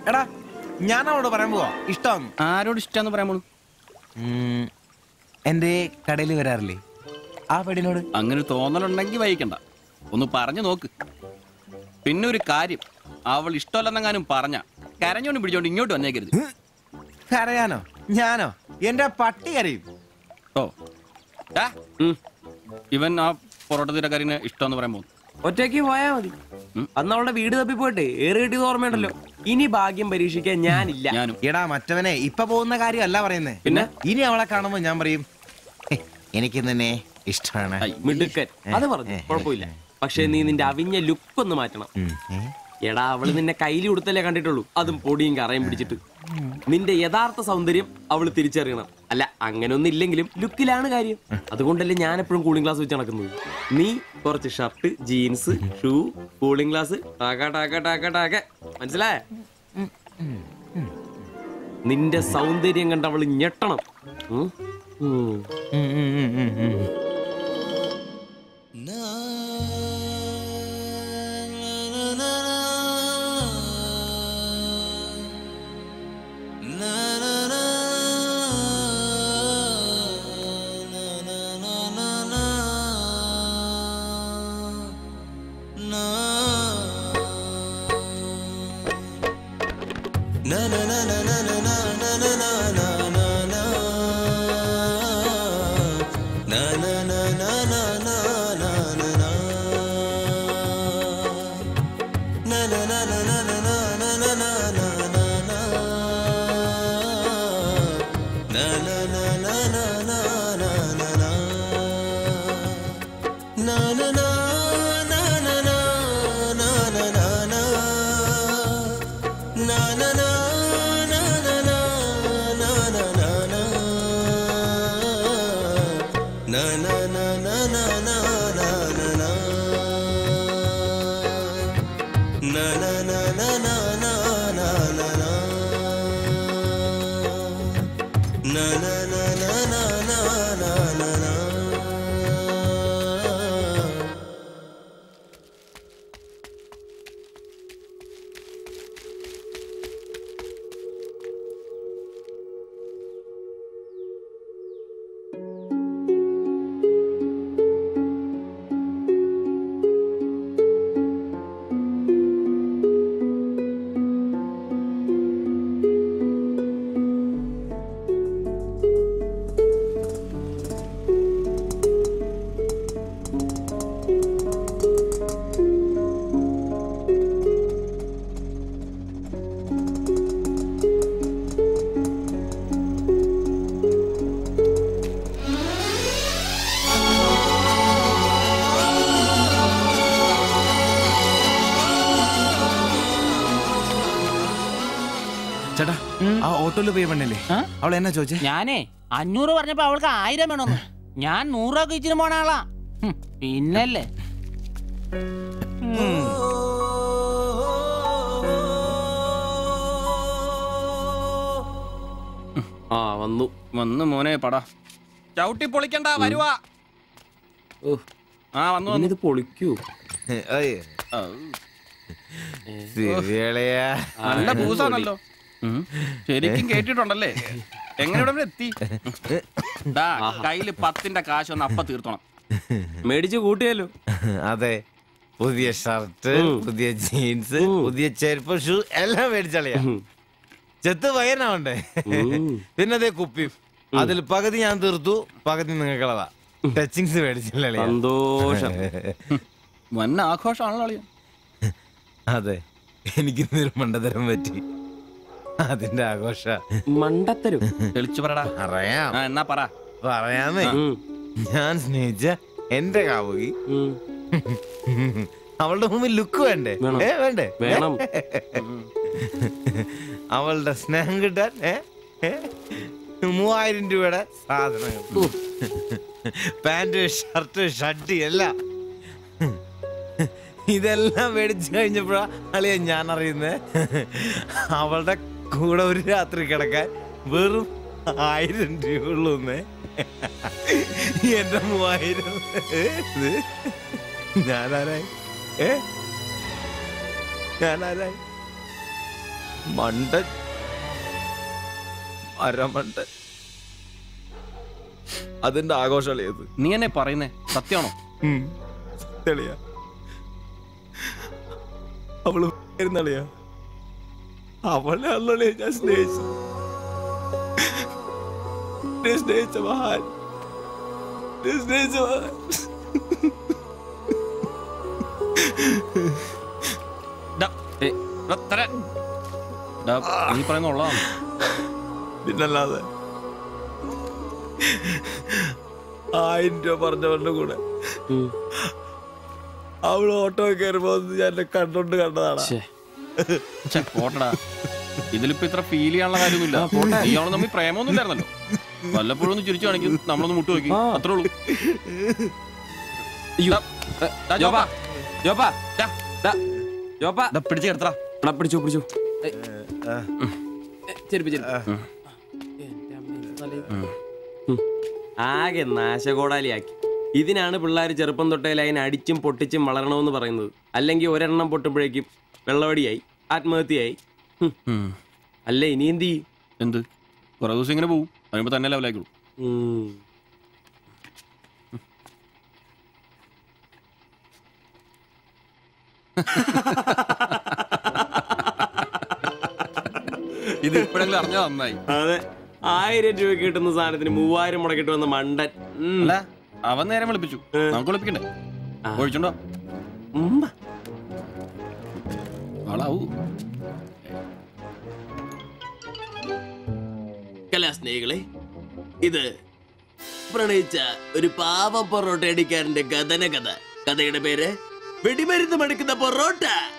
എടാ ഞാൻ അവളോട് പറയാൻ പോവാ ഇഷ്ടം ആരോട് ഇഷ്ടമെന്ന് പറയാൻ പോണു എന്റെ കടയിൽ വരാറില്ലേ ആ പെടിനോട് അങ്ങനെ ഒരു തോന്നലുണ്ടെങ്കിൽ വൈകിക്കണ്ട ഒന്ന് പറഞ്ഞു നോക്ക് പിന്നെ ഒരു കാര്യം അവൾ ഇഷ്ടമല്ലെന്നെങ്ങാനും പറഞ്ഞ കരഞ്ഞോണ്ട് പിടിച്ചോണ്ട് ഇങ്ങോട്ട് വന്നേക്കരുത് കരയാനോ ഞാനോ എന്റെ പട്ടി കരയും ഓ ഡാ, ഉം. ഇവൻ ആ പൊറോട്ട തീരക്കാരിന് ഇഷ്ടമെന്ന് പറയാൻ പോകുന്നു ഒറ്റയ്ക്ക് പോയാ മതി അന്ന് അവളുടെ വീട് തപ്പി പോയിട്ട് ഏറ് കിട്ടിയത് ഓർമ്മയുണ്ടല്ലോ ഇനി ഭാഗ്യം പരീക്ഷിക്കാൻ ഞാനില്ല ഞാനും എടാ മറ്റവനെ ഇപ്പൊ പോകുന്ന കാര്യമല്ല പറയുന്നേ പിന്നെ? ഇനി അവളെ കാണുമ്പോ ഞാൻ പറയും "ഹേ, എനിക്ക് നിന്നെ ഇഷ്ടമാണ് ഐ, മിടുക്കൻ അത് പറഞ്ഞു കുഴപ്പമില്ല പക്ഷെ നീ നിന്റെ അവിഞ്ഞ ലുക്ക് ഒന്ന് മാറ്റണം ഉം. ഏ? എടാ അവള് നിന്നെ കയ്യിൽ കൊടുത്തല്ലേ കണ്ടിട്ടുള്ളൂ അതും പൊടിയും കറയും പിടിച്ചിട്ട് നിന്റെ യഥാർത്ഥ സൗന്ദര്യം അവള് തിരിച്ചറിയണം അല്ല അങ്ങനെ ഒന്നും ഇല്ലെങ്കിലും ലുക്കിലാണ് കാര്യം അതുകൊണ്ടല്ലേ ഞാൻ എപ്പോഴും കൂളിംഗ് ഗ്ലാസ് വെച്ച് നടക്കുന്നത് നീ കുറച്ച് shirt jeans shoe cooling glass ടാക്ക ടാക്ക ടാക്ക ടാക്ക മനസ്സിലായ നിന്റെ സൗന്ദര്യം കണ്ട് അവള് ഞെട്ടണം ഉം? ഉം. ഉം, ഉം, ഉം, ഉം, ഉം. ചേട്ടാ ആ ഓട്ടോയിൽ പോയി പെണ്ണല്ലേ ആ? അവൾ എന്നാ ചോദിച്ചേ ഞാനേ അഞ്ഞൂറ് പറഞ്ഞപ്പോ അവൾക്ക് ആയിരം വേണമെന്ന് ഞാൻ നൂറൊക്കെ ഇച്ചിരി പോണ ആളാ ഹും, പിന്നല്ലേ ആ വന്നു വന്ന് മോനെ പടാ ചവിട്ടി പൊളിക്കണ്ട വരുവാ ഓ, ആ വന്നു വന്നു ഇന്നിത് പൊളിക്കൂ ഓയ്, ആ, സിറിയളയാ. നല്ല പൂസാണല്ലോ ഉം. ശരിക്കും കേട്ടിട്ടുണ്ടല്ലേ എങ്ങനെ ഇവിടെ വരെ എത്തി ദാ, കയ്യില് പത്തിന്റെ കാശ് ഒന്ന് അപ്പ തീർത്തോണം മേടിച്ച് കൂട്ടിയല്ലോ അതെ പുതിയ ഷർട്ട് പുതിയ ജീൻസ് പുതിയ ചെരുപ്പ് ഷൂ എല്ലാം മേടിച്ചളിയാ ചെത്ത് പയ്യനാവണ്ടേ പിന്നെ അതേ കുപ്പിയും അതിൽ പകുതി ഞാൻ തീർത്തു പകുതി നിങ്ങൾക്കുള്ളതാ ടച്ചിങ്സ് മേടിച്ചില്ലേ സന്തോഷം വൻ ആഘോഷമാണല്ലോ അളിയാ അതെ എനിക്ക് ഇന്നൊരു മണ്ടതരം പറ്റി അതിന്റെ ആഘോഷ മണ്ടത്തരും തെളിച്ചു പറടാ പറയാം ആ എന്നാ പറ പറയാമേ ഉം, ഞാൻ സ്നേഹിച്ച എന്റെ കാമുകി ഉം. അവളുടെ മുമ്പിൽ ലുക്ക് വേണ്ടേ വേണം. ഏ വേണ്ടേ വേണം അവളുടെ സ്നേഹം കിട്ടാൻ ഏ? ഏ? മൂവായിരം രൂപയുടെ സാധനങ്ങൾ പാന്റ് ഷർട്ട് ഷർട്ട് എല്ലാം ഇതെല്ലാം മേടിച്ചു കഴിഞ്ഞപ്പോഴാ അളിയ ഞാൻ അറിയുന്നേ അവളുടെ കൂടെ ഒരു രാത്രി കിടക്കാൻ വെറും ആയിരം രൂപ ഉള്ളൂന്നേ എന്റെ മൂവായിരം ഇത് ഞാനാരായി ഏ ഞാനാരായി മണ്ടൻ അരമണ്ടൻ അതിന്റെ ആഘോഷളിയത് നീ എന്നെ പറയുന്നേ സത്യമാണോ തെളിയ അവള് ളിയ അവളെ അല്ലേ ഞാൻ സ്നേഹിച്ചു എന്നെ സ്നേഹിച്ച മഹാൻ എന്നെ സ്നേഹിച്ച മഹാൻ ഡാ, ഏ, ഡാ, തരാൻ. ഡാ, നീ പറയുന്ന ഉള്ളതാണ് പിന്നല്ലാതെ ആയിരം രൂപ പറഞ്ഞവരുടെ കൂടെ അവള് ഓട്ടോ കയറുമ്പോ ഞാൻ എന്നെ കണ്ടോണ്ട് കണ്ടതാണ് ഛെ, പോട്ടെടാ ഇതിലിപ്പോ ഇത്ര ഫീൽ ചെയ്യാനുള്ള കാര്യമൊന്നുമില്ല ഇയാള് തമ്മിൽ പ്രേമൊന്നും ഇല്ലായിരുന്നല്ലോ വല്ലപ്പോഴും ഒന്ന് ചിരിച്ചു കാണിക്കും നമ്മളൊന്ന് മുട്ട് നോക്കി അത്രേ ഉള്ളൂ അയ്യോ. ഡാ, ഡാ, ജോപ്പാ ജോപ്പാ. ജോപ്പാ ഡാ, ദാ, ജോപ്പാ ഡാ, പിടിച്ച് കിടത്തടാ എടാ, പിടിച്ചോ പിടിച്ചോ ഏ, ഏ, ചെരുപ്പ് ചെരുപ്പ് ഉം. ആകെ നാശകോടാലിയാക്കി ഇതിനാണ് പിള്ളേർ ചെറുപ്പം തൊട്ടേ ലൈൻ അടിച്ചും പൊട്ടിച്ചും വളരണമെന്ന് പറയുന്നത് അല്ലെങ്കിൽ ഒരെണ്ണം പൊട്ടുമ്പോഴേക്കും വെള്ളവടിയായി ആത്മഹത്യയായി ഹും. ഉം. അല്ല ഇനി എന്ത് ചെയ്യും എന്ത് കുറെ ദിവസം ഇങ്ങനെ പോകും അതിനുമ്പോ തന്നെ ലെവലാക്കിയുള്ളൂ ഉം. ഇത് ഇപ്പോഴെങ്കിലും അറിഞ്ഞാൽ നന്നായി അതെ ആയിരം രൂപ കിട്ടുന്ന സാധനത്തിന് മൂവായിരം മുടക്കിട്ട് വന്ന മണ്ടൻ ഉം. അല്ല അവൻ നേരം വിളിപ്പിച്ചു നമുക്ക് വിളിപ്പിക്കണ്ടേ ആ. ഒഴിച്ചുണ്ടോ ഉം. ആളാവൂ കലാസ്നേഹികളെ ഇത് പ്രണയിച്ച ഒരു പാവം പൊറോട്ട അടിക്കാരന്റെ കഥന കഥ കഥയുടെ പേര് വെടിമരുന്ന് മടുക്കുന്ന പൊറോട്ട